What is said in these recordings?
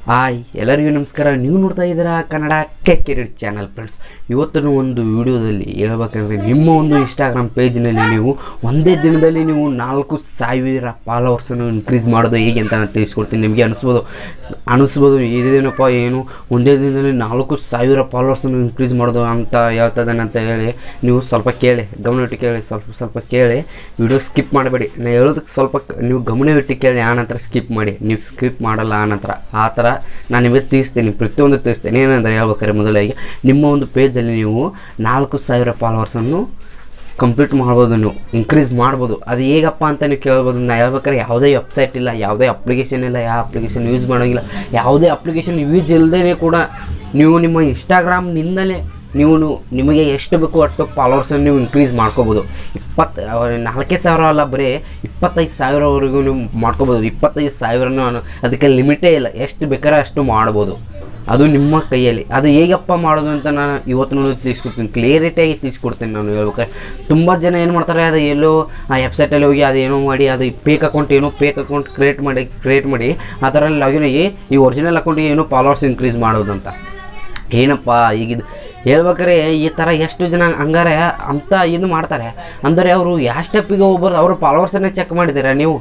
Hi ಎಲ್ಲರಿಗೂ ನಮಸ್ಕಾರ ನೀವು ನೋಡ್ತಾ ಇದ್ದೀರಾ ಕನ್ನಡ ಕೆಕೆರೆಡ್ ಚಾನಲ್ ಫ್ರೆಂಡ್ಸ್ ಇವತ್ತಿನ ಒಂದು ವಿಡಿಯೋದಲ್ಲಿ ಹೇಳ್ಬೇಕಂದ್ರೆ ನಿಮ್ಮ ಒಂದು ಇನ್ಸ್ಟಾಗ್ರಾಮ್ ಪೇಜ್ನಲ್ಲಿ ನೀವು ಒಂದೇ ದಿನದಲ್ಲಿ ನೀವು ನಾಲ್ಕು ಸಾವಿರ ಫಾಲೋವರ್ಸನ್ನು ಇನ್ಕ್ರೀಸ್ ಮಾಡೋದು ಹೇಗೆ ಅಂತ ನಾನು ತಿಳಿಸ್ಕೊಡ್ತೀನಿ ನಿಮಗೆ ಅನಿಸ್ಬೋದು ಅನಿಸ್ಬೋದು ಇದೇನಪ್ಪ ಏನು ಒಂದೇ ದಿನದಲ್ಲಿ ನಾಲ್ಕು ಸಾವಿರ ಫಾಲೋವರ್ಸನ್ನು ಇನ್ಕ್ರೀಸ್ ಮಾಡೋದು ಅಂತ ಹೇಳ್ತದಾನೆ ಅಂತ ಹೇಳಿ ನೀವು ಸ್ವಲ್ಪ ಕೇಳಿ ಗಮನವಿಟ್ಟು ಕೇಳಿ ಸ್ವಲ್ಪ ಸ್ವಲ್ಪ ಕೇಳಿ ವಿಡಿಯೋ ಸ್ಕಿಪ್ ಮಾಡಬೇಡಿ ನಾನು ಹೇಳೋದಕ್ಕೆ ಸ್ವಲ್ಪ ಕ- ನೀವು ಗಮನವಿಟ್ಟು ಕೇಳಿ ಆ ನಂತರ ಸ್ಕಿಪ್ ಮಾಡಿ ನೀವು ಸ್ಕಿಪ್ ಮಾಡಲ್ಲ ಆ ನಂತರ ಆ ಥರ ನಾನು ನಿಮಗೆ ತಿಳಿಸ್ತೀನಿ ಪ್ರತಿಯೊಂದು ತಿಳಿಸ್ತೀನಿ ಏನಂದರೆ ಹೇಳ್ಬೇಕಾದ್ರೆ ಮೊದಲಾಗಿ ನಿಮ್ಮ ಒಂದು ಪೇಜಲ್ಲಿ ನೀವು ನಾಲ್ಕು ಸಾವಿರ ಫಾಲೋವರ್ಸನ್ನು ಕಂಪ್ಲೀಟ್ ಮಾಡ್ಬೋದು ನೀವು ಇನ್ಕ್ರೀಸ್ ಮಾಡ್ಬೋದು ಅದು ಹೇಗಪ್ಪ ಅಂತ ನೀವು ಕೇಳ್ಬೋದು ನಾ ಹೇಳ್ಬೇಕಾದ್ರೆ ಯಾವುದೇ ವೆಬ್ಸೈಟ್ ಇಲ್ಲ ಯಾವುದೇ ಅಪ್ಲಿಕೇಶನ್ ಇಲ್ಲ ಯಾವ ಅಪ್ಲಿಕೇಶನ್ ಯೂಸ್ ಮಾಡೋಂಗಿಲ್ಲ ಯಾವುದೇ ಅಪ್ಲಿಕೇಶನ್ ಯೂಸ್ ಇಲ್ಲದೇ ಕೂಡ ನೀವು ನಿಮ್ಮ ಇನ್ಸ್ಟಾಗ್ರಾಮ್ನಿಂದಲೇ ನೀವು ನಿಮಗೆ ಎಷ್ಟು ಬೇಕು ಅಷ್ಟು ಫಾಲೋವರ್ಸನ್ನು ನೀವು ಇನ್ಕ್ರೀಸ್ ಮಾಡ್ಕೋಬೋದು ಇಪ್ಪತ್ತು ನಾಲ್ಕೇ ಸಾವಿರ ಅಲ್ಲ ಬರೀ ಇಪ್ಪತ್ತೈದು ಸಾವಿರವರೆಗೂ ನೀವು ಮಾಡ್ಕೋಬೋದು ಇಪ್ಪತ್ತೈದು ಸಾವಿರನೂ ಅನು- ಅದಕ್ಕೆ ಲಿಮಿಟೇ ಇಲ್ಲ ಎಷ್ಟು ಬೇಕಾದ್ರೆ ಅಷ್ಟು ಮಾಡ್ಬೋದು ಅದು ನಿಮ್ಮ ಕೈಯಲ್ಲಿ ಅದು ಹೇಗಪ್ಪ ಮಾಡೋದು ಅಂತ ನಾನು ಇವತ್ತು ನೋಡಿ ತಿಳಿಸ್ಕೊಡ್ತೀನಿ ಕ್ಲಿಯರಿಟಿಯಾಗಿ ತಿಳಿಸ್ಕೊಡ್ತೀನಿ ನಾನು ಹೇಳ್ಬೇಕಾದ್ರೆ ತುಂಬ ಜನ ಏನು ಮಾಡ್ತಾರೆ ಅದು ಎಲ್ಲೋ ಆ ವೆಬ್ಸೈಟಲ್ಲಿ ಹೋಗಿ ಅದು ಏನೋ ಮಾಡಿ ಅದು ಫೇಕ್ ಅಕೌಂಟ್ ಏನೋ ಫೇಕ್ ಅಕೌಂಟ್ ಕ್ರಿಯೇಟ್ ಮಾಡಿ ಕ್ರಿಯೇಟ್ ಮಾಡಿ ಅದರಲ್ಲಿ ಲಾಗಿನ್ ಆಗಿ ಈ ಒರಿಜಿನಲ್ ಅಕೌಂಟಿಗೆ ಏನೋ ಫಾಲೋವರ್ಸ್ ಇನ್ಕ್ರೀಸ್ ಮಾಡೋದಂತ ಏನಪ್ಪ ಈಗಿದು ಹೇಳ್ಬೇಕಾರೆ ಈ ಥರ ಎಷ್ಟು ಜನ ಹಂಗಾರೆ ಅಂತ ಇದು ಮಾಡ್ತಾರೆ ಅಂದರೆ ಅವರು ಯಾವ ಸ್ಟೆಪ್ಪಿಗೆ ಹೋಗ್ಬಾರ್ದು ಅವ್ರ ಫಾಲೋವರ್ಸನ್ನೇ ಚೆಕ್ ಮಾಡಿದ್ದೀರಾ ನೀವು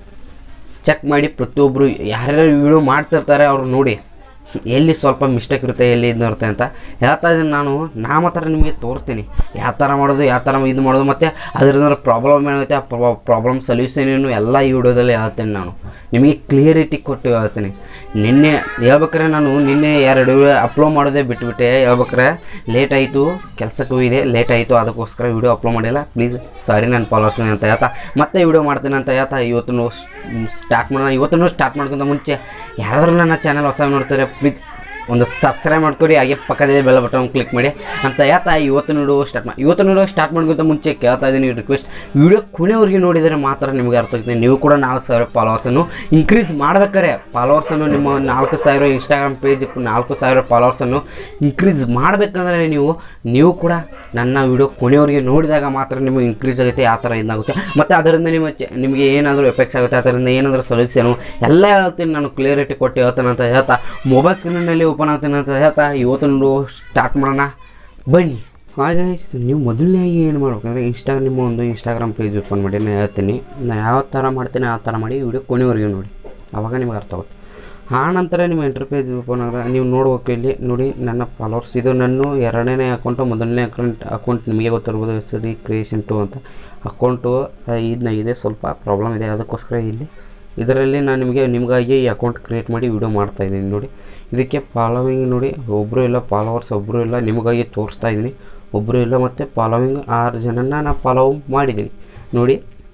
ಚೆಕ್ ಮಾಡಿ ಪ್ರತಿಯೊಬ್ಬರು ಯಾರ್ಯಾರು ವಿಡಿಯೋ ಮಾಡ್ತಿರ್ತಾರೆ ಅವ್ರು ನೋಡಿ ಎಲ್ಲಿ ಸ್ವಲ್ಪ ಮಿಸ್ಟೇಕ್ ಇರುತ್ತೆ ಎಲ್ಲಿ ಇದು ಇರುತ್ತೆ ಅಂತ ಹೇಳ್ತಾ ಇದ್ದೀನಿ ನಾನು ನಾ ಮಾತ್ರ ನಿಮಗೆ ತೋರಿಸ್ತೀನಿ ಯಾವ ಥರ ಮಾಡೋದು ಯಾವ ಥರ ಇದು ಮಾಡೋದು ಮತ್ತು ಅದರಿಂದ ಪ್ರಾಬ್ಲಮ್ ಏನಾಗುತ್ತೆ ಆ ಪ್ರಾಬ್ಲಮ್ ಸೊಲ್ಯೂಷನ್ ಏನು ಎಲ್ಲ ಈ ವಿಡಿಯೋದಲ್ಲಿ ಹೇಳ್ತೀನಿ ನಾನು ನಿಮಗೆ ಕ್ಲಿಯರಿಟಿ ಕೊಟ್ಟು ಹೇಳ್ತೀನಿ ನಿನ್ನೆ ಹೇಳ್ಬೇಕಾರೆ ನಾನು ನಿನ್ನೆ ಎರಡು ಅಪ್ಲೋಡ್ ಮಾಡೋದೇ ಬಿಟ್ಬಿಟ್ಟೆ ಹೇಳ್ಬೇಕಾರೆ ಲೇಟ್ ಆಯಿತು ಕೆಲಸಕ್ಕೂ ಇದೆ ಲೇಟ್ ಆಯಿತು ಅದಕ್ಕೋಸ್ಕರ ವಿಡಿಯೋ ಅಪ್ಲೋಡ್ ಮಾಡಿಲ್ಲ ಪ್ಲೀಸ್ ಸಾರಿ ನಾನು ಫಾಲೋವರ್ಸ್ ಅಂತ ಹೇಳ್ತಾ ಮತ್ತೆ ವಿಡಿಯೋ ಮಾಡ್ತೀನಿ ಅಂತ ಹೇಳ್ತಾ ಇವತ್ತು ಸ್ಟಾರ್ಟ್ ಮಾಡೋಣ ಇವತ್ತು ಸ್ಟಾರ್ಟ್ ಮಾಡ್ಕೊಂತ ಮುಂಚೆ ಯಾರಾದರೂ ನನ್ನ ಚಾನಲ್ ಹೊಸ ನೋಡ್ತಾರೆ ಪ್ಲೀಸ್ ಒಂದು ಸಬ್ಸ್ಕ್ರೈಬ್ ಮಾಡ್ಕೊಡಿ ಹಾಗೆ ಪಕ್ಕದಲ್ಲಿ ಬೆಲ್ಲ ಬಟನ್ ಕ್ಲಿಕ್ ಮಾಡಿ ಅಂತ ಹೇಳ್ತಾ ಇವತ್ತು ನೋಡು ಸ್ಟಾರ್ಟ್ ಮಾಡಿ ಇವತ್ತು ನೋಡು ಸ್ಟಾರ್ಟ್ ಮಾಡ್ಕೊಂತ ಮುಂಚೆ ಕೇಳ್ತಾ ಇದ್ದೀನಿ ರಿಕ್ವೆಸ್ಟ್ ವಿಡಿಯೋ ಕೊನೆವರೆಗೆ ನೋಡಿದರೆ ಮಾತ್ರ ನಿಮಗೆ ಅರ್ಥ ಆಗ್ತದೆ ನೀವು ಕೂಡ ನಾಲ್ಕು ಸಾವಿರ ಫಾಲೋವರ್ಸನ್ನು ಇನ್ಕ್ರೀಸ್ ಮಾಡ್ಬೇಕಾರೆ ಫಾಲೋವರ್ಸನ್ನು ನಿಮ್ಮ ನಾಲ್ಕು ಸಾವಿರ ಇನ್ಸ್ಟಾಗ್ರಾಮ್ ಪೇಜ್ ನಾಲ್ಕು ಸಾವಿರ ಫಾಲೋವರ್ಸನ್ನು ಇನ್ಕ್ರೀಸ್ ಮಾಡಬೇಕಂದ್ರೆ ನೀವು ನೀವು ಕೂಡ ನನ್ನ ವಿಡಿಯೋ ಕೊನೆಯವರೆಗೆ ನೋಡಿದಾಗ ಮಾತ್ರ ನಿಮಗೆ ಇನ್ಕ್ರೀಸ್ ಆಗುತ್ತೆ ಆ ಥರ ಇದಾಗುತ್ತೆ ಮತ್ತು ಅದರಿಂದ ನಿಮ್ಮ ಚ- ನಿಮಗೆ ಏನಾದರೂ ಎಫೆಕ್ಟ್ಸ್ ಆಗುತ್ತೆ ಅದರಿಂದ ಏನಾದರೂ ಸೊಲ್ಯೂಷನು ಎಲ್ಲ ಹೇಳ್ತೀನಿ ನಾನು ಕ್ಲಿಯರಿಟಿ ಕೊಟ್ಟು ಹೇಳ್ತೇನೆ ಅಂತ ಹೇಳ್ತಾ ಮೊಬೈಲ್ ಸ್ಕ್ರೀನಲ್ಲಿ ಓಪನ್ ಆಗ್ತೀನಿ ಅಂತ ಹೇಳ್ತಾ ಇವತ್ತು ನೋಡು ಸ್ಟಾರ್ಟ್ ಮಾಡೋಣ ಬನ್ನಿ ಹಾಗೆ ನೀವು ಮೊದಲನೇಗೆ ಏನು ಮಾಡ್ಬೇಕಂದ್ರೆ ಇನ್ಸ್ಟಾ ನಿಮ್ಮ ಒಂದು ಇನ್ಸ್ಟಾಗ್ರಾಮ್ ಪೇಜ್ ಓಪನ್ ಮಾಡಿ ನಾನು ಹೇಳ್ತೀನಿ ನಾನು ಯಾವ ಥರ ಮಾಡ್ತೀನಿ ಆ ಥರ ಮಾಡಿ ವಿಡಿಯೋ ಕೊನೆವರೆಗೆ ನೋಡಿ ಆವಾಗ ನಿಮಗೆ ಅರ್ಥ ಆಗುತ್ತೆ ಆ ನಂತರ ನಿಮ್ಮ ಎಂಟರ್ ಪೇಜ್ ಓಪನ್ ಆಗ ನೀವು ನೋಡ್ಬೇಕು ಇಲ್ಲಿ ನೋಡಿ ನನ್ನ ಫಾಲೋವರ್ಸ್ ಇದು ನನ್ನ ಎರಡನೇ ಅಕೌಂಟು ಮೊದಲನೇ ಅಕೌಂಟ್ ಅಕೌಂಟ್ ನಿಮಗೆ ಗೊತ್ತಿರ್ಬೋದು ಎಸ್ ಡಿ ಕ್ರಿಯೇಷನ್ ಟು ಅಂತ ಅಕೌಂಟು ಇದನ್ನ ಇದೆ ಸ್ವಲ್ಪ ಪ್ರಾಬ್ಲಮ್ ಇದೆ ಅದಕ್ಕೋಸ್ಕರ ಇಲ್ಲಿ ಇದರಲ್ಲಿ ನಾನು ನಿಮಗೆ ನಿಮಗಾಗಿ ಈ ಅಕೌಂಟ್ ಕ್ರಿಯೇಟ್ ಮಾಡಿ ವಿಡಿಯೋ ಮಾಡ್ತಾ ಇದ್ದೀನಿ ನೋಡಿ ಇದಕ್ಕೆ ಫಾಲೋವಿಂಗ್ ನೋಡಿ ಒಬ್ಬರು ಇಲ್ಲ ಫಾಲೋವರ್ಸ್ ಒಬ್ಬರು ಇಲ್ಲ ನಿಮಗಾಗಿ ತೋರಿಸ್ತಾ ಇದ್ದೀನಿ ಒಬ್ಬರು ಇಲ್ಲ ಮತ್ತು ಫಾಲೋವಿಂಗ್ ಆರು ಜನನ ನಾನು ಫಾಲೋ ಮಾಡಿದ್ದೀನಿ ನೋಡಿ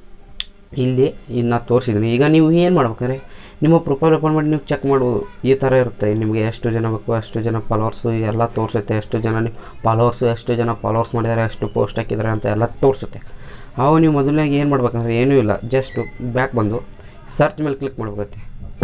ಇಲ್ಲಿ ಇನ್ನು ತೋರಿಸಿದ್ದೀನಿ ಈಗ ನೀವು ಏನು ಮಾಡ್ಬೇಕಂದ್ರೆ ನಿಮ್ಮ ಪ್ರೊಫೈಲ್ ಓಪನ್ ಮಾಡಿ ನೀವು ಚೆಕ್ ಮಾಡ್ಬೋದು ಈ ಥರ ಇರುತ್ತೆ ನಿಮಗೆ ಎಷ್ಟು ಜನ ಬೇಕು ಅಷ್ಟು ಜನ ಫಾಲೋವರ್ಸು ಎಲ್ಲ ತೋರಿಸುತ್ತೆ ಎಷ್ಟು ಜನ ನೀವು ಫಾಲೋವರ್ಸು ಎಷ್ಟು ಜನ ಫಾಲೋವರ್ಸ್ ಮಾಡಿದ್ದಾರೆ ಎಷ್ಟು ಪೋಸ್ಟ್ ಹಾಕಿದ್ದಾರೆ ಅಂತ ಎಲ್ಲ ತೋರಿಸುತ್ತೆ ಅವು ನೀವು ಮೊದಲನಾಗಿ ಏನು ಮಾಡ್ಬೇಕಂದ್ರೆ ಏನೂ ಇಲ್ಲ ಜಸ್ಟ್ ಬ್ಯಾಕ್ ಬಂದು ಸರ್ಚ್ ಮೇಲೆ ಕ್ಲಿಕ್ ಮಾಡ್ಬೇಕತ್ತೆ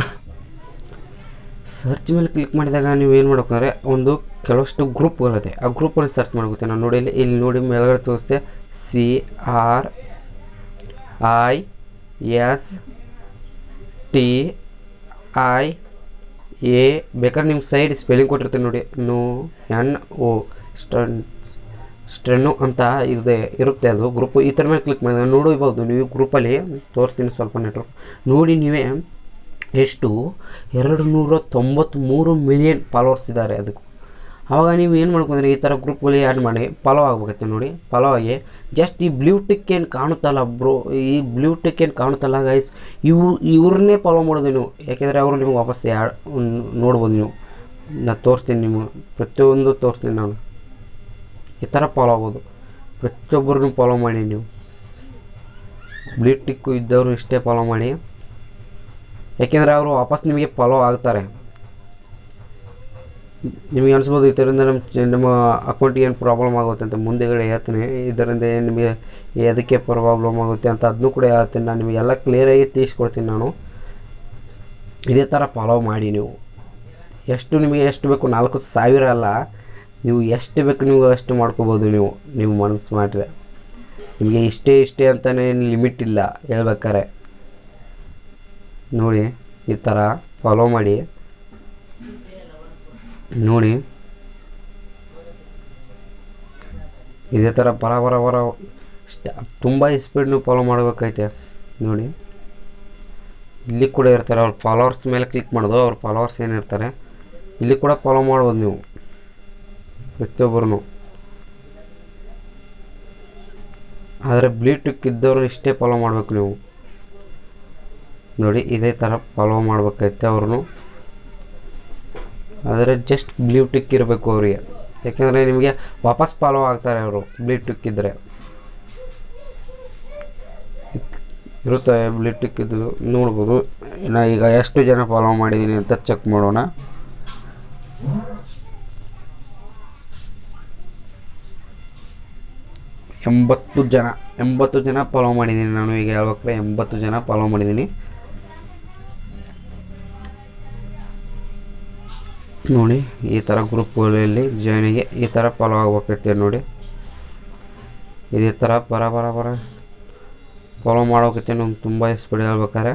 ಸರ್ಚ್ ಮೇಲೆ ಕ್ಲಿಕ್ ಮಾಡಿದಾಗ ನೀವು ಏನು ಮಾಡ್ಬೇಕಂದ್ರೆ ಒಂದು ಕೆಲವಷ್ಟು ಗ್ರೂಪ್ಗಳಿದೆ ಆ ಗ್ರೂಪಲ್ಲಿ ಸರ್ಚ್ ಮಾಡ್ಬೇಕು ನಾನು ನೋಡಿ ಇಲ್ಲಿ ಇಲ್ಲಿ ನೋಡಿ ಮೇಲ್ಗಡೆ ತೋರಿಸುತ್ತೆ C R I S T I A ಬೇಕಾದ್ರೆ ನಿಮ್ಮ ಸೈಡ್ ಸ್ಪೆಲ್ಲಿಂಗ್ ಕೊಟ್ಟಿರ್ತೀನಿ ನೋಡಿ ನೋ ಎನ್ ಓ ಸ್ಟನ್ ಸ್ಟೆನ್ನು ಅಂತ ಇದೆ ಇರುತ್ತೆ ಅದು ಗ್ರೂಪ್ ಈ ಥರ ಮೇಲೆ ಕ್ಲಿಕ್ ಮಾಡಿದಾಗ ನೋಡಬಹುದು ನೀವು ಗ್ರೂಪಲ್ಲಿ ತೋರಿಸ್ತೀನಿ ಸ್ವಲ್ಪ ನೆಟ್ವರ್ಕ್ ನೋಡಿ ನೀವೇ ಎಷ್ಟು ಎರಡು ನೂರ ತೊಂಬತ್ತ್ಮೂರು ಮಿಲಿಯನ್ ಫಾಲೋವರ್ಸ್ ಇದ್ದಾರೆ ಅದಕ್ಕೂ ಆವಾಗ ನೀವು ಏನು ಮಾಡ್ಕೊಂಡ್ರೆ ಈ ಥರ ಗ್ರೂಪ್ಗಳಿಗೆ ಆ್ಯಡ್ ಮಾಡಿ ಫಾಲೋ ಆಗ್ಬೇಕತ್ತೆ ನೋಡಿ ಫಾಲೋ ಆಗಿ ಜಸ್ಟ್ ಈ ಬ್ಲೂ ಟಿಕ್ ಏನು ಕಾಣುತ್ತಲ್ಲ ಬ್ರೋ ಈ ಬ್ಲೂ ಟಿಕ್ ಏನು ಕಾಣುತ್ತಲ್ಲ ಗೈಸ್ ಇವು ಇವ್ರನ್ನೇ ಫಾಲೋ ಮಾಡೋದು ನೀವು ಯಾಕೆಂದರೆ ಅವರು ನಿಮಗೆ ವಾಪಸ್ ಯಾಡ್ ನೋಡ್ಬೋದು ನೀವು ನಾನು ತೋರಿಸ್ತೀನಿ ನೀವು ಪ್ರತಿಯೊಂದು ತೋರಿಸ್ತೀನಿ ನಾನು ಈ ಥರ ಫಾಲೋ ಆಗ್ಬೋದು ಪ್ರತಿಯೊಬ್ಬರನ್ನು ಫಾಲೋ ಮಾಡಿ ನೀವು ಬ್ಲೂ ಟಿಕ್ಕು ಇದ್ದವರು ಇಷ್ಟೇ ಫಾಲೋ ಮಾಡಿ ಯಾಕೆಂದರೆ ಅವರು ವಾಪಸ್ ನಿಮಗೆ ಫಾಲೋ ಆಗ್ತಾರೆ ನಿಮಗೆ ಅನಿಸ್ಬೋದು ಇದರಿಂದ ನಮ್ಮ ಚ- ನಮ್ಮ ಅಕೌಂಟಿಗೆ ಏನು ಪ್ರಾಬ್ಲಮ್ ಆಗುತ್ತೆ ಅಂತ ಮುಂದೆಗಡೆ ಹೇಳ್ತೀನಿ ಇದರಿಂದ ಏನು ನಿಮಗೆ ಅದಕ್ಕೆ ಪ್ರಾಬ್ಲಮ್ ಆಗುತ್ತೆ ಅಂತ ಅದನ್ನೂ ಕೂಡ ಹೇಳ್ತೀನಿ ನಾನು ನಿಮಗೆಲ್ಲ ಕ್ಲಿಯರಾಗಿ ತಿಳಿಸ್ಕೊಡ್ತೀನಿ ನಾನು ಇದೇ ಥರ ಫಾಲೋ ಮಾಡಿ ನೀವು ಎಷ್ಟು ನಿಮಗೆ ಎಷ್ಟು ಬೇಕು ನಾಲ್ಕು ಸಾವಿರ ಅಲ್ಲ ನೀವು ಎಷ್ಟು ಬೇಕು ನೀವು ಅಷ್ಟು ಮಾಡ್ಕೋಬೋದು ನೀವು ನೀವು ಮನಸ್ಸು ಮಾಡಿದ್ರೆ ನಿಮಗೆ ಇಷ್ಟೇ ಇಷ್ಟೇ ಅಂತಲೇ ಏನು ಲಿಮಿಟ್ ಇಲ್ಲ ಹೇಳ್ಬೇಕಾರೆ ನೋಡಿ ಈ ಥರ ಫಾಲೋ ಮಾಡಿ ನೋಡಿ ಇದೇ ಥರ ಬರ ಬರ ಬರ ಸ್ಟ ತುಂಬ ಸ್ಪೀಡ್ ನೀವು ಫಾಲೋ ಮಾಡಬೇಕೈತೆ ನೋಡಿ ಇಲ್ಲಿ ಕೂಡ ಇರ್ತಾರೆ ಅವ್ರ ಫಾಲೋವರ್ಸ್ ಮೇಲೆ ಕ್ಲಿಕ್ ಮಾಡೋದು ಅವ್ರ ಫಾಲೋವರ್ಸ್ ಏನಿರ್ತಾರೆ ಇಲ್ಲಿ ಕೂಡ ಫಾಲೋ ಮಾಡ್ಬೋದು ನೀವು ಪ್ರತಿಯೊಬ್ಬರೂ ಆದರೆ ಬ್ಲೂಟೂತ್ ಇದ್ದವರು ಇಷ್ಟೇ ಫಾಲೋ ಮಾಡಬೇಕು ನೀವು ನೋಡಿ ಇದೇ ಥರ ಫಾಲೋ ಮಾಡ್ಬೇಕೈತೆ ಅವ್ರನ್ನು ಆದರೆ ಜಸ್ಟ್ ಬ್ಲೂಟೂತ್ ಇರಬೇಕು ಅವರಿಗೆ ಯಾಕೆಂದರೆ ನಿಮಗೆ ವಾಪಸ್ ಫಾಲೋ ಆಗ್ತಾರೆ ಅವರು ಬ್ಲೂಟೂತ್ ಇದ್ದರೆ ಇರುತ್ತೆ ಬ್ಲೂಟೂತ್ ಇದ್ದು ನೋಡ್ಬೋದು ನಾ ಈಗ ಎಷ್ಟು ಜನ ಫಾಲೋ ಮಾಡಿದ್ದೀನಿ ಅಂತ ಚೆಕ್ ಮಾಡೋಣ ಎಂಬತ್ತು ಜನ ಎಂಬತ್ತು ಜನ ಫಾಲೋ ಮಾಡಿದ್ದೀನಿ ನಾನು ಈಗ ಹೇಳ್ಬೇಕ್ರೆ ಎಂಬತ್ತು ಜನ ಫಾಲೋ ಮಾಡಿದ್ದೀನಿ ನೋಡಿ ಈ ಥರ ಗ್ರೂಪ್ಗಳಲ್ಲಿ ಜಾಯ್ನಿಗೆ ಈ ಥರ ಫಾಲೋ ಆಗ್ಬೇಕೈತೆ ನೋಡಿ ಇದೇ ಥರ ಬರ ಬರ ಬರ ಫಾಲೋ ಮಾಡೋಕೈತೆ ನಮ್ಗೆ ತುಂಬ ಸ್ಪೀಡ್ ಹೇಳ್ಬೇಕಾರೆ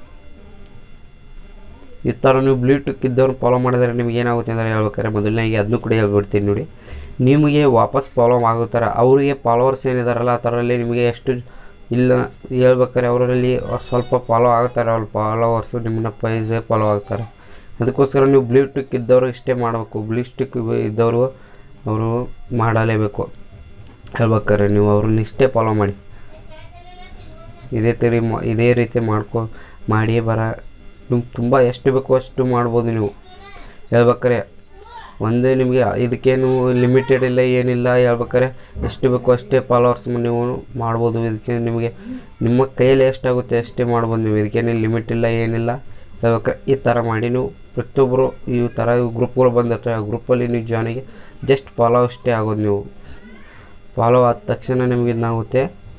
ಈ ಥರ ನೀವು ಬ್ಲೂಟೂತ್ ಇದ್ದವ್ರು ಫಾಲೋ ಮಾಡಿದರೆ ನಿಮ್ಗೆ ಏನಾಗುತ್ತೆ ಅಂದರೆ ಹೇಳ್ಬೇಕಾರೆ ಮೊದಲನೇಗೆ ಅದನ್ನು ಕೂಡ ಹೇಳ್ಬಿಡ್ತೀನಿ ನೋಡಿ ನಿಮಗೆ ವಾಪಸ್ ಫಾಲೋ ಆಗೋ ಥರ ಅವರಿಗೆ ಫಾಲೋವರ್ಸ್ ಏನಿದಾರಲ್ಲ ಆ ಥರಲ್ಲಿ ನಿಮಗೆ ಎಷ್ಟು ಇಲ್ಲ ಹೇಳ್ಬೇಕಾರೆ ಅವರಲ್ಲಿ ಸ್ವಲ್ಪ ಫಾಲೋ ಆಗ್ತಾರೆ ಅವ್ರ ಫಾಲೋವರ್ಸು ನಿಮ್ಮನ್ನ ಪೈಸೆ ಫಾಲೋ ಆಗ್ತಾರೆ ಅದಕ್ಕೋಸ್ಕರ ನೀವು ಬ್ಲೂಟೂತ್ ಇದ್ದವರು ಇಷ್ಟೇ ಮಾಡಬೇಕು ಬ್ಲೂಟೂತ್ ಇದ್ದವರು ಅವರು ಮಾಡಲೇಬೇಕು ಹೇಳ್ಬೇಕಾರೆ ನೀವು ಅವ್ರನ್ನ ಇಷ್ಟೇ ಫಾಲೋ ಮಾಡಿ ಇದೇ ಥರ ಮ ಇದೇ ರೀತಿ ಮಾಡ್ಕೊ ಮಾಡಿ ಬರ ನಿಮ್ಗೆ ತುಂಬ ಎಷ್ಟು ಬೇಕೋ ಅಷ್ಟು ಮಾಡ್ಬೋದು ನೀವು ಹೇಳ್ಬೇಕಾರೆ ಒಂದೇ ನಿಮಗೆ ಇದಕ್ಕೇನು ಲಿಮಿಟೆಡ್ ಇಲ್ಲ ಏನಿಲ್ಲ ಹೇಳ್ಬೇಕಾರೆ ಎಷ್ಟು ಬೇಕೋ ಅಷ್ಟೇ ಫಾಲೋವರ್ಸ್ ನೀವು ಮಾಡ್ಬೋದು ಇದಕ್ಕೆ ನಿಮಗೆ ನಿಮ್ಮ ಕೈಯಲ್ಲಿ ಎಷ್ಟಾಗುತ್ತೆ ಅಷ್ಟೇ ಮಾಡ್ಬೋದು ನೀವು ಇದಕ್ಕೇನು ಲಿಮಿಟ್ ಇಲ್ಲ ಏನಿಲ್ಲ ಹೇಳ್ಬೇಕಾರೆ ಈ ಥರ ಮಾಡಿ ನೀವು ಪ್ರತಿಯೊಬ್ಬರು ಈ ಥರ ಗ್ರೂಪ್ಗಳು ಬಂದಿರ್ತವೆ ಆ ಗ್ರೂಪಲ್ಲಿ ನೀವು ಜಾಯ್ನಿಗೆ ಜಸ್ಟ್ ಫಾಲೋ ಅಷ್ಟೇ ಆಗೋದು ನೀವು ಫಾಲೋ ಆದ ತಕ್ಷಣ ನಿಮಗೆ ಇದಾಗುತ್ತೆ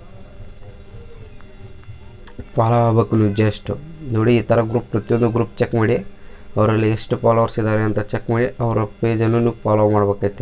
ಫಾಲೋ ಆಗಬೇಕು ನೀವು ಜಸ್ಟ್ ನೋಡಿ ಈ ಥರ ಗ್ರೂಪ್ ಪ್ರತಿಯೊಂದು ಗ್ರೂಪ್ ಚೆಕ್ ಮಾಡಿ ಅವರಲ್ಲಿ ಎಷ್ಟು ಫಾಲೋವರ್ಸ್ ಇದ್ದಾರೆ ಅಂತ ಚೆಕ್ ಮಾಡಿ ಅವರ ಪೇಜನ್ನು ನೀವು ಫಾಲೋ ಮಾಡ್ಬೇಕೈತೆ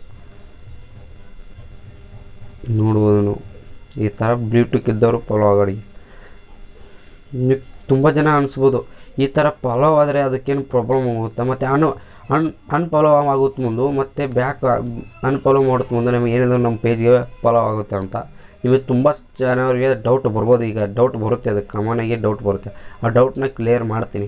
ನೋಡ್ಬೋದು ನೀವು ಈ ಥರ ಬ್ಲೂಟೂತ್ ಇದ್ದವರು ಫಾಲೋ ಆಗೋಡಿ ನೀವು ತುಂಬ ಜನ ಅನಿಸ್ಬೋದು ಈ ಥರ ಫಾಲೋ ಆದರೆ ಅದಕ್ಕೇನು ಪ್ರಾಬ್ಲಮ್ ಆಗುತ್ತಾ ಮತ್ತು ಅನ್ ಅನ್ ಅನ್ಫಾಲೋ ಆಗುತ್ತೆ ಮುಂದೆ ಮತ್ತು ಬ್ಯಾಕ್ ಅನ್ಫಾಲೋ ಮಾಡುತ್ತೆ ಮುಂದೆ ನಮಗೆ ಏನಿದ್ರು ನಮ್ಮ ಪೇಜ್ಗೆ ಫಾಲೋ ಆಗುತ್ತೆ ಅಂತ ನಿಮಗೆ ತುಂಬ ಜನರಿಗೆ ಡೌಟ್ ಬರ್ಬೋದು ಈಗ ಡೌಟ್ ಬರುತ್ತೆ ಅದಕ್ಕೆ ಕಾಮನಾಗಿ ಡೌಟ್ ಬರುತ್ತೆ ಆ ಡೌಟ್ನ ಕ್ಲಿಯರ್ ಮಾಡ್ತೀನಿ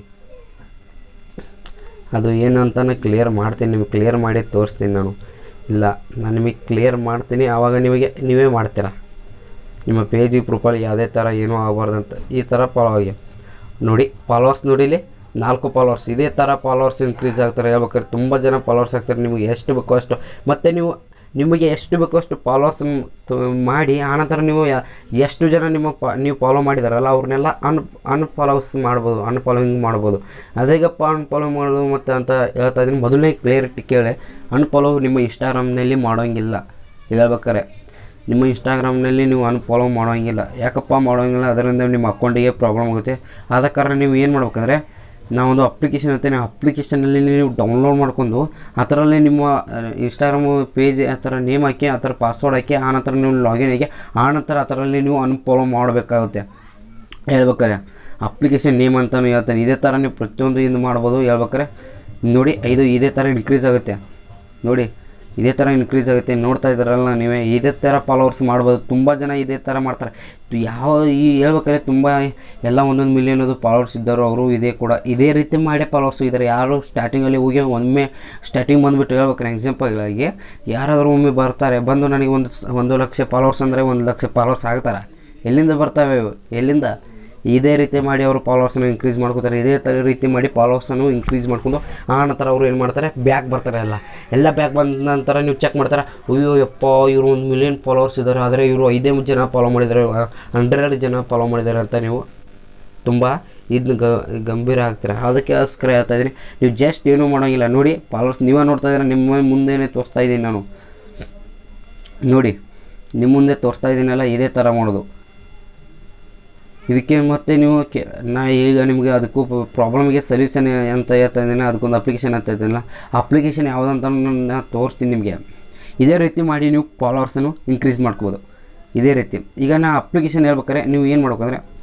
ಅದು ಏನು ಅಂತಲೇ ಕ್ಲಿಯರ್ ಮಾಡ್ತೀನಿ ನಿಮಗೆ ಕ್ಲಿಯರ್ ಮಾಡಿ ತೋರಿಸ್ತೀನಿ ನಾನು ಇಲ್ಲ ನಾನು ನಿಮಗೆ ಕ್ಲಿಯರ್ ಮಾಡ್ತೀನಿ ಆವಾಗ ನಿಮಗೆ ನೀವೇ ಮಾಡ್ತೀರಾ ನಿಮ್ಮ ಪೇಜಿಗೆ ಪ್ರೊಫೈಲ್ ಯಾವುದೇ ಥರ ಏನೂ ಆಗಬಾರ್ದಂತ ಈ ಥರ ಫಾಲೋ ಆಗಿ ನೋಡಿ ಫಾಲೋವರ್ಸ್ ನೋಡಿಲಿ ನಾಲ್ಕು ಫಾಲೋವರ್ಸ್ ಇದೇ ಥರ ಫಾಲೋವರ್ಸ್ ಇನ್ಕ್ರೀಸ್ ಆಗ್ತಾರೆ ಹೇಳ್ಬೇಕಾದ್ರೆ ತುಂಬ ಜನ ಫಾಲೋವರ್ಸ್ ಆಗ್ತಾರೆ ನಿಮಗೆ ಎಷ್ಟು ಬೇಕೋ ಅಷ್ಟು ಮತ್ತು ನೀವು ನಿಮಗೆ ಎಷ್ಟು ಬೇಕೋ ಅಷ್ಟು ಫಾಲೋವರ್ಸ್ ಮಾಡಿ ಆನಂತರ ನೀವು ಯ- ಎಷ್ಟು ಜನ ನಿಮ್ಮ ಪ ನೀವು ಫಾಲೋ ಮಾಡಿದಾರಲ್ಲ ಅವ್ರನ್ನೆಲ್ಲ ಅನ್ ಅನ್ಫಾಲೋಸ್ ಮಾಡ್ಬೋದು ಅನ್ಫಾಲೋವಿಂಗ್ ಮಾಡ್ಬೋದು ಅದೇಗಪ್ಪ ಅನ್ಫಾಲೋ ಮಾಡೋದು ಮತ್ತು ಅಂತ ಹೇಳ್ತಾ ಇದ್ದೀನಿ ಮೊದಲನೇ ಕ್ಲಿಯರಿಟಿ ಕೇಳಿ ಅನ್ಫಾಲೋ ನಿಮ್ಮ ಇನ್ಸ್ಟಾಗ್ರಾಮ್ನಲ್ಲಿ ಮಾಡೋಂಗಿಲ್ಲ ಹೇಳ್ಬೇಕಾರೆ ನಿಮ್ಮ ಇನ್ಸ್ಟಾಗ್ರಾಮ್ನಲ್ಲಿ ನೀವು ಅನ್ಫಾಲೋ ಮಾಡೋಂಗಿಲ್ಲ ಯಾಕಪ್ಪ ಮಾಡೋಂಗಿಲ್ಲ ಅದರಿಂದ ನಿಮ್ಮ ಅಕೌಂಟಿಗೆ ಪ್ರಾಬ್ಲಮ್ ಆಗುತ್ತೆ ಆದ ಕಾರಣ ನೀವು ಏನು ಮಾಡ್ಬೇಕಂದ್ರೆ ನಾವೊಂದು ಅಪ್ಲಿಕೇಶನ್ ಇರುತ್ತೆ ಆ ಅಪ್ಲಿಕೇಶನಲ್ಲಿ ನೀವು ಡೌನ್ಲೋಡ್ ಮಾಡ್ಕೊಂಡು ಆ ಥರಲ್ಲೇ ನಿಮ್ಮ ಇನ್ಸ್ಟಾಗ್ರಾಮು ಪೇಜ್ ಆ ಥರ ನೇಮ್ ಹಾಕಿ ಆ ಥರ ಪಾಸ್ವರ್ಡ್ ಹಾಕಿ ಆ ನಂತರ ನೀವು ಲಾಗಿನ್ ಆಗಿ ಆ ನಂತರ ಆ ಥರಲ್ಲಿ ನೀವು ಅನ್ಫಾಲೋ ಮಾಡಬೇಕಾಗುತ್ತೆ ಹೇಳ್ಬೇಕಾರೆ ಅಪ್ಲಿಕೇಶನ್ ನೇಮ್ ಅಂತಲೂ ಹೇಳ್ತಾನೆ ಇದೇ ಥರ ನೀವು ಪ್ರತಿಯೊಂದು ಇದು ಮಾಡ್ಬೋದು ಹೇಳ್ಬೇಕಾರೆ ನೋಡಿ ಇದು ಇದೇ ಥರ ಇನ್ಕ್ರೀಸ್ ಆಗುತ್ತೆ ನೋಡಿ ಇದೇ ಥರ ಇನ್ಕ್ರೀಸ್ ಆಗುತ್ತೆ ನೋಡ್ತಾ ಇದ್ದಾರಲ್ಲ ನೀವೇ ಇದೇ ಥರ ಫಾಲೋವರ್ಸ್ ಮಾಡ್ಬೋದು ತುಂಬ ಜನ ಇದೇ ಥರ ಮಾಡ್ತಾರೆ ಯಾವ ಈ ಹೇಳ್ಬೇಕಾದ್ರೆ ತುಂಬ ಎಲ್ಲ ಒಂದೊಂದು ಮಿಲಿಯನ್ ಅದು ಫಾಲೋವರ್ಸ್ ಇದ್ದರು ಅವರು ಇದೇ ಕೂಡ ಇದೇ ರೀತಿ ಮಾಡೇ ಫಾಲೋವರ್ಸ್ ಇದ್ದಾರೆ ಯಾರು ಸ್ಟಾರ್ಟಿಂಗಲ್ಲಿ ಹೋಗಿ ಒಮ್ಮೆ ಸ್ಟಾರ್ಟಿಂಗ್ ಬಂದುಬಿಟ್ಟು ಹೇಳ್ಬೇಕಾರೆ ಎಕ್ಸಾಂಪಲ್ಗಾಗಿ ಯಾರಾದರೂ ಒಮ್ಮೆ ಬರ್ತಾರೆ ಬಂದು ನನಗೆ ಒಂದು ಒಂದು ಲಕ್ಷ ಫಾಲೋವರ್ಸ್ ಅಂದರೆ ಒಂದು ಲಕ್ಷ ಫಾಲೋವರ್ಸ್ ಆಗ್ತಾರೆ ಎಲ್ಲಿಂದ ಬರ್ತವೆ ಇವು? ಎಲ್ಲಿಂದ ಇದೇ ರೀತಿ ಮಾಡಿ ಅವರು ಫಾಲೋವರ್ಸ್ನ ಇನ್ಕ್ರೀಸ್ ಮಾಡ್ಕೋತಾರೆ ಇದೇ ಥರ ರೀತಿ ಮಾಡಿ ಫಾಲೋವರ್ಸನ್ನು ಇನ್ಕ್ರೀಸ್ ಮಾಡ್ಕೊಂಡು ಆ ನಂತರ ಅವರು ಏನು ಮಾಡ್ತಾರೆ ಬ್ಯಾಕ್ ಬರ್ತಾರೆ ಎಲ್ಲ ಎಲ್ಲ ಬ್ಯಾಕ್ ಬಂದ ನಂತರ ನೀವು ಚೆಕ್ ಮಾಡ್ತಾರೆ ಅಯ್ಯೋ ಯಪ್ಪ ಇವರು ಒಂದು ಮಿಲಿಯನ್ ಫಾಲೋವರ್ಸ್ ಇದ್ದಾರೆ ಆದರೆ ಇವರು ಐದೇ ಜನ ಫಾಲೋ ಮಾಡಿದ್ದಾರೆ ಹಂಡ್ರೆಡ್ ಜನ ಫಾಲೋ ಮಾಡಿದ್ದಾರೆ ಅಂತ ನೀವು ತುಂಬ ಇದನ್ನ ಗ ಗಂಭೀರ ಆಗ್ತೀರ ಅದಕ್ಕೋಸ್ಕರ ಹೇಳ್ತಾ ಇದ್ದೀನಿ ನೀವು ಜಸ್ಟ್ ಏನೂ ಮಾಡೋಂಗಿಲ್ಲ ನೋಡಿ ಫಾಲೋವರ್ಸ್ ನೀವೇ ನೋಡ್ತಾ ಇದ್ದೀರ ನಿಮ್ಮ ಮುಂದೆನೇ ತೋರಿಸ್ತಾ ಇದ್ದೀನಿ ನಾನು ನೋಡಿ ನಿಮ್ಮ ಮುಂದೆ ತೋರಿಸ್ತಾ ಇದ್ದೀನಲ್ಲ ಇದೇ ಥರ ಮಾಡೋದು ಇದಕ್ಕೆ ಮತ್ತೆ ನೀವು ಕೆ ನಾ ಈಗ ನಿಮಗೆ ಅದಕ್ಕೂ ಪ್ರಾಬ್ಲಮ್ಗೆ ಸೊಲ್ಯೂಷನ್ ಅಂತ ಹೇಳ್ತಾ ಇದ್ದೀನಿ ಅದಕ್ಕೊಂದು ಅಪ್ಲಿಕೇಶನ್ ಅಂತ ಇದ್ದೀನಲ್ಲ ಅಪ್ಲಿಕೇಶನ್ ಯಾವುದಂತ ನಾನು ತೋರಿಸ್ತೀನಿ ನಿಮಗೆ ಇದೇ ರೀತಿ ಮಾಡಿ ನೀವು ಫಾಲೋವರ್ಸನ್ನು ಇನ್ಕ್ರೀಸ್ ಮಾಡ್ಕೋಬೋದು ಇದೇ ರೀತಿ ಈಗ ನಾ ಅಪ್ಲಿಕೇಶನ್ ಹೇಳ್ಬೇಕಾದ್ರೆ ನೀವು ಏನು ಮಾಡ್ಬೇಕಂದ್ರೆ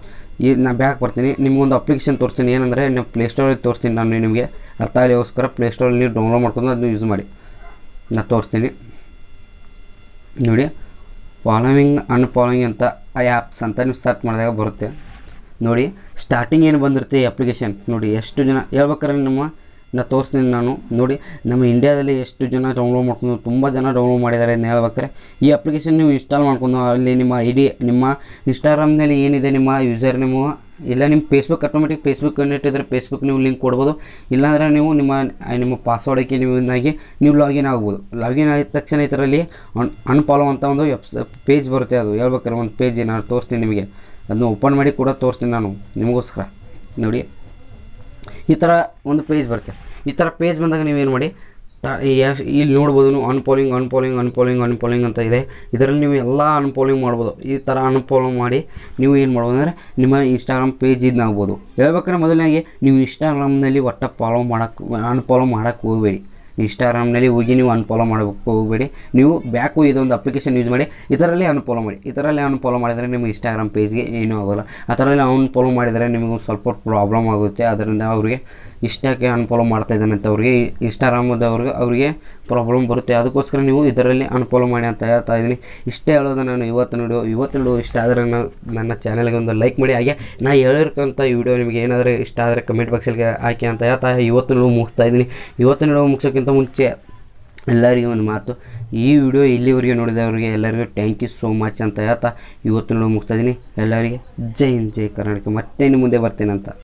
ಈ ನಾ ಬ್ಯಾಕ್ ಬರ್ತೀನಿ ನಿಮ್ಗೊಂದು ಅಪ್ಲಿಕೇಶನ್ ತೋರಿಸ್ತೀನಿ ಏನಂದರೆ ನೀವು ಪ್ಲೇಸ್ಟೋರಲ್ಲಿ ತೋರಿಸ್ತೀನಿ ನಾನು ನಿಮಗೆ ಅರ್ಥ ಆಗಲಿಗೋಸ್ಕರ ಪ್ಲೇಸ್ಟೋರಲ್ಲಿ ನೀವು ಡೌನ್ಲೋಡ್ ಮಾಡ್ಕೊಂಡು ಅದನ್ನ ಯೂಸ್ ಮಾಡಿ ನಾ ತೋರಿಸ್ತೀನಿ ನೋಡಿ ಫಾಲೋವಿಂಗ್ ಅನ್ಫಾಲೋವಿಂಗ್ ಅಂತ ಆ್ಯಪ್ಸ್ ಅಂತ ನೀವು ಸರ್ಚ್ ಮಾಡಿದಾಗ ಬರುತ್ತೆ ನೋಡಿ ಸ್ಟಾರ್ಟಿಂಗ್ ಏನು ಬಂದಿರುತ್ತೆ ಈ ಅಪ್ಲಿಕೇಶನ್ ನೋಡಿ ಎಷ್ಟು ಜನ ಹೇಳ್ಬೇಕಾದ್ರೆ ನಮ್ಮ ನಾ ತೋರಿಸ್ತೀನಿ ನಾನು ನೋಡಿ ನಮ್ಮ ಇಂಡಿಯಾದಲ್ಲಿ ಎಷ್ಟು ಜನ ಡೌನ್ಲೋಡ್ ಮಾಡ್ಕೊಂಡು ತುಂಬ ಜನ ಡೌನ್ಲೋಡ್ ಮಾಡಿದ್ದಾರೆ ಅಂತ ಹೇಳ್ಬೇಕಾದ್ರೆ ಈ ಅಪ್ಲಿಕೇಶನ್ ನೀವು ಇನ್ಸ್ಟಾಲ್ ಮಾಡ್ಕೊಂಡು ಅಲ್ಲಿ ನಿಮ್ಮ ಐ ಡಿ ನಿಮ್ಮ ಇನ್ಸ್ಟಾಗ್ರಾಮ್ನಲ್ಲಿ ಏನಿದೆ ನಿಮ್ಮ ಯೂಸರ್ ನೇಮು ಇಲ್ಲ ನಿಮ್ಮ ಫೇಸ್ಬುಕ್ ಆಟೋಮೆಟಿಕ್ ಫೇಸ್ಬುಕ್ ಇಟ್ಟಿದ್ರೆ ಫೇಸ್ಬುಕ್ ನೀವು ಲಿಂಕ್ ಕೊಡ್ಬೋದು ಇಲ್ಲಾಂದರೆ ನೀವು ನಿಮ್ಮ ನಿಮ್ಮ ಪಾಸ್ವರ್ಡ್ ಹಾಕಿ ನೀವು ಇದಾಗಿ ನೀವು ಲಾಗಿನ್ ಆಗ್ಬೋದು ಲಾಗಿನ್ ಆಗಿದ ತಕ್ಷಣ ಇದರಲ್ಲಿ ಅನ್ ಅನ್ಫಾಲೋ ಅಂತ ಒಂದು ವೆಬ್ಸ್ ಪೇಜ್ ಬರುತ್ತೆ ಅದು ಹೇಳ್ಬೇಕಾದ್ರೆ ಒಂದು ಪೇಜ್ ನಾನು ತೋರಿಸ್ತೀನಿ ನಿಮಗೆ ಅದನ್ನ ಓಪನ್ ಮಾಡಿ ಕೂಡ ತೋರಿಸ್ತೀನಿ ನಾನು ನಿಮಗೋಸ್ಕರ ನೋಡಿ ಈ ಥರ ಒಂದು ಪೇಜ್ ಬರುತ್ತೆ ಈ ಥರ ಪೇಜ್ ಬಂದಾಗ ನೀವೇನು ಮಾಡಿ ತ- ಯಾ- ಇಲ್ಲಿ ನೋಡ್ಬೋದು ನೀವು ಅನ್ಫಾಲೋಯಿಂಗ್ ಅನ್ಫಾಲೋಯಿಂಗ್ ಅನ್ಫಾಲೋಯಿಂಗ್ ಅನ್ಫಾಲೋಯಿಂಗ್ ಅಂತ ಇದೆ ಇದರಲ್ಲಿ ನೀವು ಎಲ್ಲ ಅನ್ಫಾಲೋಯಿಂಗ್ ಮಾಡ್ಬೋದು ಈ ಥರ ಅನ್ಫಾಲೋ ಮಾಡಿ ನೀವು ಏನು ಮಾಡ್ಬೋದು ಅಂದರೆ ನಿಮ್ಮ ಇನ್ಸ್ಟಾಗ್ರಾಮ್ ಪೇಜ್ ಇದನ್ನ ಆಗ್ಬೋದು ಹೇಳ್ಬೇಕಾದ್ರೆ ಮೊದಲನೇಗೆ ನೀವು ಇನ್ಸ್ಟಾಗ್ರಾಮ್ನಲ್ಲಿ ಒಟ್ಟು ಫಾಲೋ ಮಾಡೋಕ್ಕೆ ಅನ್ಫಾಲೋ ಮಾಡೋಕ್ಕೆ ಹೋಗಬೇಡಿ ಇನ್ಸ್ಟಾಗ್ರಾಮ್ನಲ್ಲಿ ಹೋಗಿ ನೀವು ಅನ್ಫಾಲೋ ಮಾಡಬೇಕು ಹೋಗಬೇಡಿ ನೀವು ಬ್ಯಾಕು ಇದೊಂದು ಅಪ್ಲಿಕೇಶನ್ ಯೂಸ್ ಮಾಡಿ ಇದರಲ್ಲಿ ಅನ್ಫಾಲೋ ಮಾಡಿ ಇದರಲ್ಲಿ ಅನ್ಫಾಲೋ ಮಾಡಿದರೆ ನಿಮ್ಮ ಇನ್ಸ್ಟಾಗ್ರಾಮ್ ಪೇಜ್ಗೆ ಏನೂ ಆಗೋಲ್ಲ ಆ ಥರಲ್ಲಿ ಅನ್ಫಾಲೋ ಮಾಡಿದರೆ ನಿಮಗೂ ಸ್ವಲ್ಪ ಪ್ರಾಬ್ಲಮ್ ಆಗುತ್ತೆ ಅದರಿಂದ ಅವರಿಗೆ ಇಷ್ಟಕ್ಕೆ ಅನ್ಫಾಲೋ ಮಾಡ್ತಾ ಇದ್ದಾನೆ ಅಂತ ಅವ್ರಿಗೆ ಇನ್ಸ್ಟಾಗ್ರಾಮದವ್ರಿಗೆ ಅವರಿಗೆ ಪ್ರಾಬ್ಲಮ್ ಬರುತ್ತೆ ಅದಕ್ಕೋಸ್ಕರ ನೀವು ಇದರಲ್ಲಿ ಅನ್ಫಾಲೋ ಮಾಡಿ ಅಂತ ಹೇಳ್ತಾ ಇದ್ದೀನಿ ಇಷ್ಟೇ ಹೇಳೋದು ನಾನು ಇವತ್ತು ವಿಡಿಯೋ ಇವತ್ತು ವಿಡಿಯೋ ಇಷ್ಟ ಆದರೆ ನನ್ನ ನನ್ನ ಚಾನಲ್ಗೆ ಒಂದು ಲೈಕ್ ಮಾಡಿ ಹಾಗೆ ನಾ ಹೇಳಿರ್ತಕ್ಕಂಥ ಈ ವಿಡಿಯೋ ನಿಮಗೆ ಏನಾದರೂ ಇಷ್ಟ ಆದರೆ ಕಮೆಂಟ್ ಬಾಕ್ಸಲ್ಲಿ ಹಾಕಿ ಅಂತ ಹೇಳ್ತಾ ಇವತ್ತು ವಿಡಿಯೋ ಮುಗಿಸ್ತಾ ಇದ್ದೀನಿ ಇವತ್ತು ವಿಡಿಯೋ ಮುಗಿಸೋಕ್ಕಿಂತ ಮುಂಚೆ ಎಲ್ಲರಿಗೂ ಒಂದು ಮಾತು ಈ ವಿಡಿಯೋ ಇಲ್ಲಿವರೆಗೆ ನೋಡಿದವರಿಗೆ ಎಲ್ಲರಿಗೂ ಥ್ಯಾಂಕ್ ಯು ಸೋ ಮಚ್ ಅಂತ ಹೇಳ್ತಾ ಇವತ್ತು ವಿಡಿಯೋ ಮುಗಿಸ್ತಾ ಇದ್ದೀನಿ ಎಲ್ಲರಿಗೆ ಜೈ ಹಿಂದ್ ಜೈ ಕರ್ನಾಟಕ ಮತ್ತೆ ನಿಮ್ಮ ಮುಂದೆ ಬರ್ತೀನಿ ಅಂತ